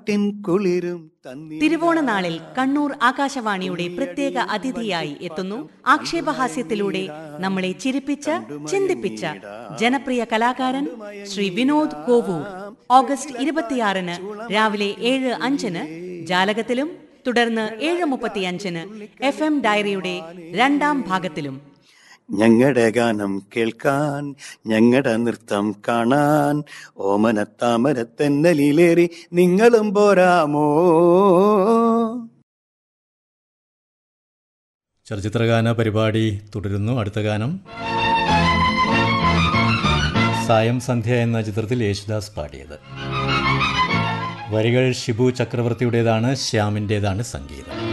കുളിരും തന്നി തിരുവോണ നാളിൽ കണ്ണൂർ ആകാശവാണിയുടെ പ്രത്യേക അതിഥിയായി എത്തുന്നു ആക്ഷേപഹാസ്യത്തിലൂടെ നമ്മളെ ചിരിപ്പിച്ച ചിന്തിപ്പിച്ച ജനപ്രിയ കലാകാരൻ ശ്രീ വിനോദ് കോവൂർ ഓഗസ്റ്റ് ഇരുപത്തിയാറിന് രാവിലെ ഏഴ് അഞ്ചിന് ജാലകത്തിലും തുടർന്ന് ഏഴ് മുപ്പത്തിയഞ്ചിന് എഫ് എം ഡയറിയുടെ രണ്ടാം ഭാഗത്തിലും ഞങ്ങളുടെ ഗാനം കേൾക്കാൻ ഞങ്ങളുടെ നൃത്തം കാണാൻ ഓമനത്താമരത്തെന്നലിലേറി നിങ്ങളും പോരാമോ ചലച്ചിത്രഗാന പരിപാടി തുടരുന്നു അടുത്ത ഗാനം സായം സന്ധ്യ എന്ന ചിത്രത്തിൽ യേശുദാസ് പാടിയത് വരികൾ ഷിബു ചക്രവർത്തിയുടേതാണ് ശ്യാമിൻ്റേതാണ് സംഗീതം